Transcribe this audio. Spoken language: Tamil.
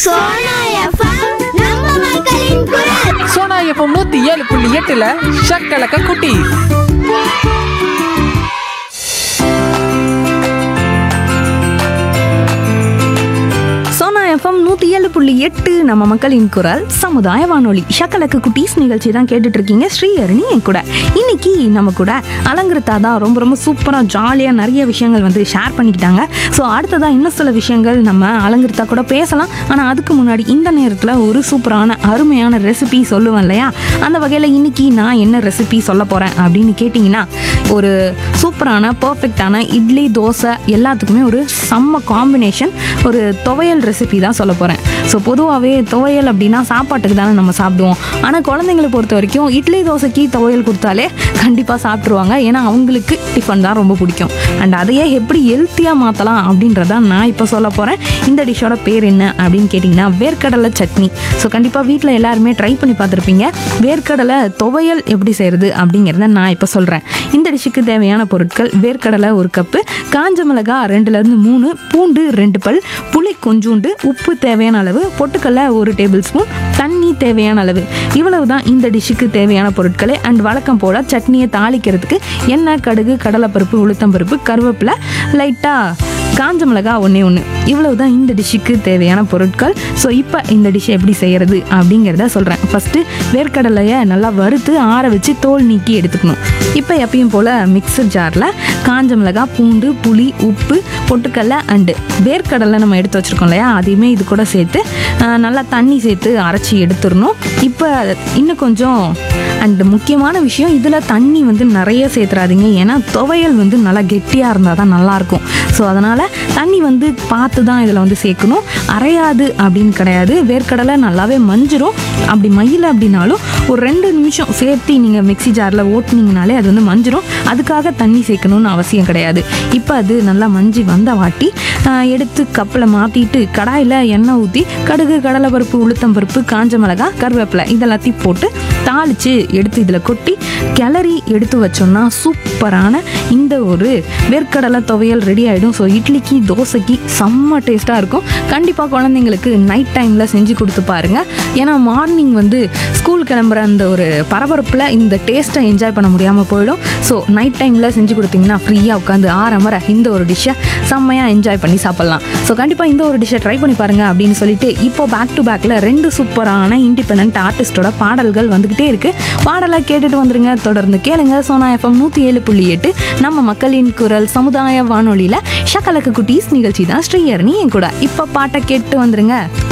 சோனா எஃப்எம் நம்ம மக்களின் குரல் சோனா எஃப்எம் நூத்தி ஏழு புள்ளி எட்டுல ஷக்கலக்க குட்டி சோனா எஃப்எம் நூற்றி ஏழு புள்ளி எட்டு நம்ம மக்களின் குரல் சமுதாய வானொலி ஷக்கலக்கு குட்டீஸ் நிகழ்ச்சி தான் கேட்டுட்டு இருக்கீங்க ஸ்ரீஹரணி என் கூட இன்னைக்கு நம்ம கூட அலங்கிருத்தா தான் ரொம்ப ரொம்ப சூப்பராக ஜாலியாக நிறைய விஷயங்கள் வந்து ஷேர் பண்ணிக்கிட்டாங்க ஸோ அடுத்ததாக இன்னும் சில விஷயங்கள் நம்ம அலங்கிருத்தா கூட பேசலாம் ஆனால் அதுக்கு முன்னாடி இந்த நேரத்தில் ஒரு சூப்பரான அருமையான ரெசிபி சொல்லுவேன் இல்லையா அந்த வகையில் இன்னைக்கு நான் என்ன ரெசிபி சொல்ல போகிறேன் அப்படின்னு கேட்டிங்கன்னா ஒரு சூப்பரான பர்ஃபெக்டான இட்லி தோசை எல்லாத்துக்குமே ஒரு செம்ம காம்பினேஷன் ஒரு துவையல் ரெசிபி தான் சொல்ல போகிறேன் ஸோ பொதுவாகவே துவையல் அப்படின்னா சாப்பாட்டுக்கு தானே நம்ம சாப்பிடுவோம் ஆனால் குழந்தைங்களை பொறுத்த வரைக்கும் இட்லி தோசைக்கு துவையல் கொடுத்தாலே கண்டிப்பாக சாப்பிட்ருவாங்க ஏன்னா அவங்களுக்கு டிஃபன் தான் ரொம்ப பிடிக்கும் அண்ட் அதையே எப்படி ஹெல்த்தியாக மாற்றலாம் அப்படின்றத நான் இப்போ சொல்ல போகிறேன் இந்த டிஷ்ஷோட பேர் என்ன அப்படின்னு கேட்டிங்கன்னா வேர்க்கடலை சட்னி ஸோ கண்டிப்பாக வீட்டில் எல்லாருமே ட்ரை பண்ணி பார்த்துருப்பீங்க வேர்க்கடலை துவையல் எப்படி செய்கிறது அப்படிங்கிறத நான் இப்போ சொல்கிறேன் இந்த டிஷ்ஷுக்கு தேவையான பொருட்கள் வேர்க்கடலை ஒரு கப்பு காஞ்ச மிளகா ரெண்டுலேருந்து மூணு பூண்டு ரெண்டு பல் புளி கொஞ்சூண்டு உப்பு தேவையான அளவு பொட்டுக்கடல ஒரு டேபிள் ஸ்பூன் தண்ணி தேவையான அளவு இவ்வளவு தான் இந்த டிஷ்ஷுக்கு தேவையான பொருட்களே அண்ட் வழக்கம் போல சட்னியை தாளிக்கிறதுக்கு எண்ணெய் கடுகு கடலைப்பருப்பு உளுத்தம்பருப்பு கருவேப்பிலை லைட்டாக காஞ்ச மிளகா ஒன்றே ஒன்று இவ்வளவு தான் இந்த டிஷ்ஷுக்கு தேவையான பொருட்கள் ஸோ இப்போ இந்த டிஷ்ஷை எப்படி செய்கிறது அப்படிங்கிறத சொல்கிறேன் ஃபஸ்ட்டு வேர்க்கடலையை நல்லா வறுத்து ஆற வச்சு தோல் நீக்கி எடுத்துக்கணும் இப்போ எப்பயும் போல் மிக்சர் ஜாரில் காஞ்ச மிளகா பூண்டு புளி உப்பு பொட்டுக்கடலை அண்டு வேர்க்கடலை நம்ம எடுத்து வச்சுருக்கோம் இல்லையா அதையுமே இது கூட சேர்த்து ஆஹ், நல்லா தண்ணி சேர்த்து அரைச்சி எடுத்துடணும் இப்போ இன்னும் கொஞ்சம் அண்ட் முக்கியமான விஷயம் இதில் தண்ணி வந்து நிறைய சேர்த்துறாதீங்க ஏன்னா துவையல் வந்து நல்லா கெட்டியாக இருந்தால் தான் நல்லாயிருக்கும் ஸோ அதனால் தண்ணி வந்து பார்த்து தான் இதில் வந்து சேர்க்கணும் அரையாது அப்படின்னு கிடையாது வேர்க்கடலை நல்லாவே மஞ்சிரும் அப்படி மயில் அப்படின்னாலும் ஒரு ரெண்டு நிமிஷம் சேர்த்து நீங்கள் மிக்ஸி ஜாரில் ஓட்டுனீங்கனாலே அது வந்து மஞ்சிரும் அதுக்காக தண்ணி சேர்க்கணும்னு அவசியம் கிடையாது இப்போ அது நல்லா மஞ்சி வந்த வாட்டி ஆஹ், எடுத்து கப்பில் மாற்றிட்டு கடாயில் எண்ணெய் ஊற்றி கடுகு கடலைப்பருப்பு உளுத்தம்பருப்பு காஞ்ச மிளகா கருவேப்பிலை இதெல்லாத்தையும் போட்டு தாளித்து எடுத்து இதில் கொட்டி கிளறி எடுத்து வச்சோம்னா சூப்பரான இந்த ஒரு வேர்க்கடலை துவையல் ரெடி ஆகிடும் ஸோ இட்லிக்கு தோசைக்கு செம்ம டேஸ்ட்டாக இருக்கும் கண்டிப்பாக குழந்தைங்களுக்கு நைட் டைமில் செஞ்சு கொடுத்து பாருங்கள் ஏன்னா மார்னிங் வந்து ஸ்கூல் கிளம்புற அந்த ஒரு பரபரப்பில் இந்த டேஸ்ட்டை என்ஜாய் பண்ண முடியாமல் போயிடும் ஸோ நைட் டைமில் செஞ்சு கொடுத்தீங்கன்னா ஃப்ரீயாக உட்காந்து ஆரம்பர இந்த ஒரு டிஷ்ஷை செம்மையாக என்ஜாய் பண்ணி சாப்பிட்லாம் ஸோ கண்டிப்பாக இந்த ஒரு டிஷ்ஷை ட்ரை பண்ணி பாருங்கள் அப்படின்னு சொல்லிட்டு இப்போ பேக் டு பேக்கில் ரெண்டு சூப்பரான இண்டிபெண்ட் ஆர்டிஸ்டோட பாடல்கள் வந்துக்கிட்டே இருக்குது பாடலை கேட்டுட்டு வந்துருங்க தொடர்ந்து கேளுங்க சோனா எஃப்எம் நூற்றி ஏழு புள்ளி எட்டு நம்ம மக்களின் குரல் சமுதாய வானொலியில் ஷக்கலக்கு குட்டீஸ் நிகழ்ச்சி தான் ஸ்ரீயரணி என் கூட இப்போ பாட்டை கேட்டு வந்துருங்க